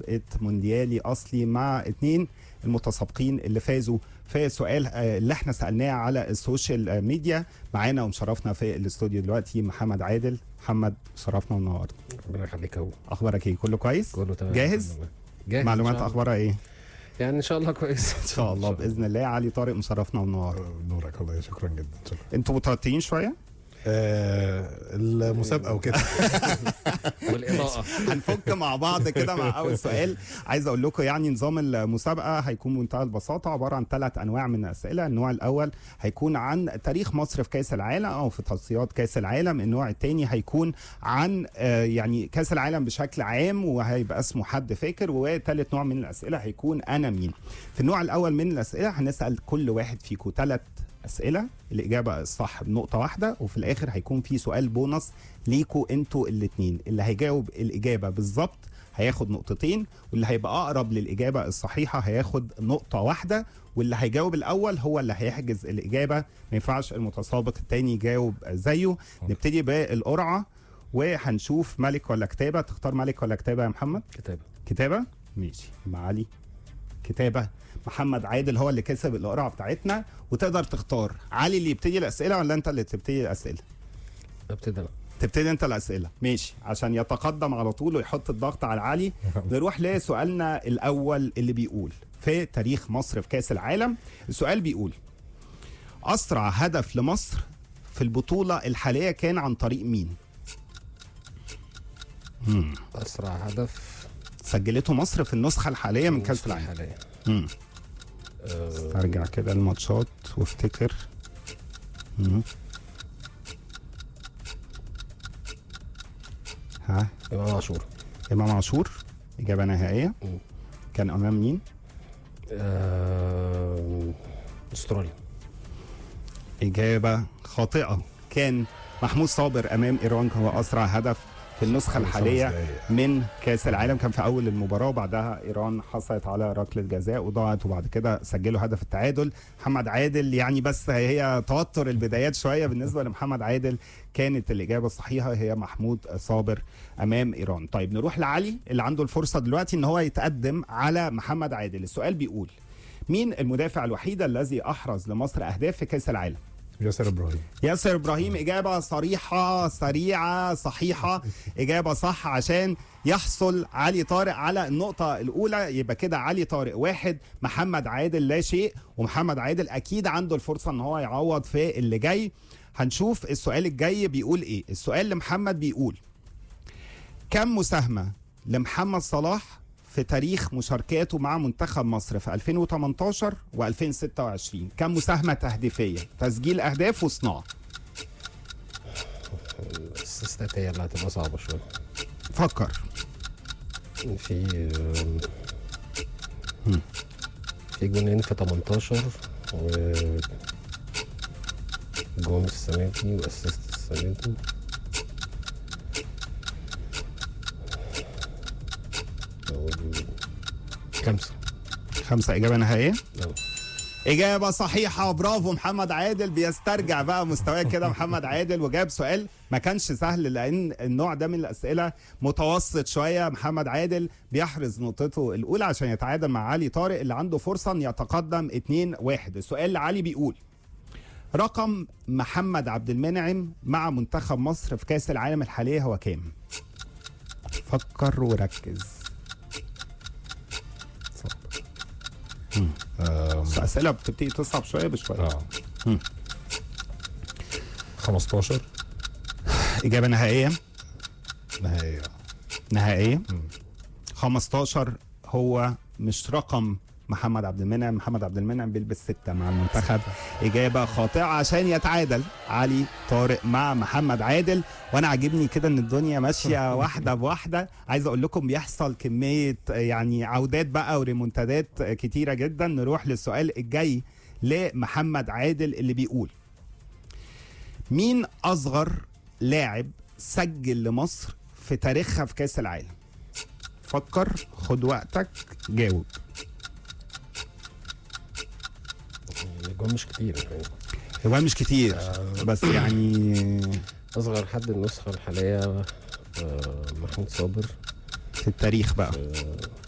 مسابقه مونديالي اصلي مع اتنين المتسابقين اللي فازوا في سؤال آه، اللي احنا سالناه على السوشيال آه، ميديا معانا ومشرفنا في الاستوديو دلوقتي محمد عادل محمد شرفنا ونورنا ربنا يخليك اهو اخبارك ايه كله كويس كله تمام جاهز؟ الحمد لله. جاهز معلومات إن شاء الله. اخبارها ايه يعني ان شاء الله كويس ان شاء الله باذن الله علي طارق مشرفنا ونورنا نورك والله شكرا جدا شكرا انتوا متوترين شويه آه المسابقه وكده والاضاءه هنفك مع بعض كده مع اول سؤال عايز اقول لكم يعني نظام المسابقه هيكون بمنتهى البساطه عباره عن ثلاث انواع من الاسئله النوع الاول هيكون عن تاريخ مصر في كاس العالم او في تصفيات كاس العالم النوع الثاني هيكون عن آه، يعني كاس العالم بشكل عام وهيبقى اسمه حد فاكر وثالث نوع من الاسئله هيكون انا مين في النوع الاول من الاسئله هنسال كل واحد فيكم ثلاث اسئله الاجابه الصح بنقطه واحده وفي الاخر هيكون في سؤال بونص ليكوا انتوا الاثنين اللي هيجاوب الاجابه بالظبط هياخد نقطتين واللي هيبقى اقرب للاجابه الصحيحه هياخد نقطه واحده واللي هيجاوب الاول هو اللي هيحجز الاجابه ما ينفعش المتسابق التاني يجاوب زيه نبتدي بالقرعه وهنشوف ملك ولا كتابه تختار ملك ولا كتابه يا محمد كتابه كتابه ماشي مع علي كتابه محمد عادل هو اللي كسب القرعه بتاعتنا وتقدر تختار علي اللي يبتدي الاسئله ولا انت اللي تبتدي الاسئله ابتدي انا تبتدي انت الاسئله ماشي عشان يتقدم على طول ويحط الضغط على علي نروح لسؤالنا الاول اللي بيقول في تاريخ مصر في كاس العالم السؤال بيقول اسرع هدف لمصر في البطوله الحاليه كان عن طريق مين اسرع هدف سجلته مصر في النسخه الحاليه من كاس العالم الحالية. مم. آه، ارجع كده الماتشات وافتكر مم. ها امام عاشور امام عاشور اجابه نهائيه مم. كان امام مين آه، استراليا اجابه خاطئه كان محمود صابر امام ايران هو اسرع هدف في النسخه خمس الحاليه دقايق. من كاس العالم كان في اول المباراه وبعدها ايران حصلت على ركله جزاء وضاعت وبعد كده سجلوا هدف التعادل محمد عادل يعني بس هي توتر البدايات شويه بالنسبه لمحمد عادل كانت الاجابه الصحيحه هي محمود صابر امام ايران طيب نروح لعلي اللي عنده الفرصه دلوقتي ان هو يتقدم على محمد عادل السؤال بيقول مين المدافع الوحيد الذي احرز لمصر اهداف في كاس العالم ياسر ابراهيم ياسر ابراهيم اجابه صريحه سريعه صحيحه اجابه صح عشان يحصل علي طارق على النقطه الاولى يبقى كده علي طارق واحد محمد عادل لا شيء ومحمد عادل اكيد عنده الفرصه ان هو يعوض في اللي جاي هنشوف السؤال الجاي بيقول ايه السؤال لمحمد بيقول كم مساهمه لمحمد صلاح في تاريخ مشاركاته مع منتخب مصر في 2018 و2026 كم مساهمة تهديفية تسجيل أهداف وصناعة الاسيستات هي اللي هتبقى صعبه شويه فكر في آه، في جونين في 18 و جون السنه دي واسيست السنه دي أقول خمسة خمسة إجابة نهائية أه. إجابة صحيحة برافو محمد عادل بيسترجع بقى مستواه كده محمد عادل وجاب سؤال ما كانش سهل لأن النوع ده من الأسئلة متوسط شوية محمد عادل بيحرز نقطته الأولى عشان يتعادل مع علي طارق اللي عنده فرصة إن يتقدم 2-1 السؤال لعلي بيقول رقم محمد عبد المنعم مع منتخب مصر في كأس العالم الحالية هو كام؟ فكر وركز آم، أسئلة بتبتدي تصعب شوية بشوية اه مم. 15 إجابة نهائية نهائية نهائية مم. 15 هو مش رقم محمد عبد المنعم محمد عبد المنعم بيلبس ستة مع المنتخب إجابة خاطئة عشان يتعادل علي طارق مع محمد عادل وأنا عاجبني كده إن الدنيا ماشية واحدة بواحدة عايز أقول لكم بيحصل كمية يعني عودات بقى وريمونتادات كتيرة جدا نروح للسؤال الجاي لمحمد عادل اللي بيقول مين أصغر لاعب سجل لمصر في تاريخها في كأس العالم فكر خد وقتك جاوب الجون مش كتير يعني هو مش كتير بس يعني اصغر حد النسخه الحاليه آه، محمود صابر في التاريخ بقى آه،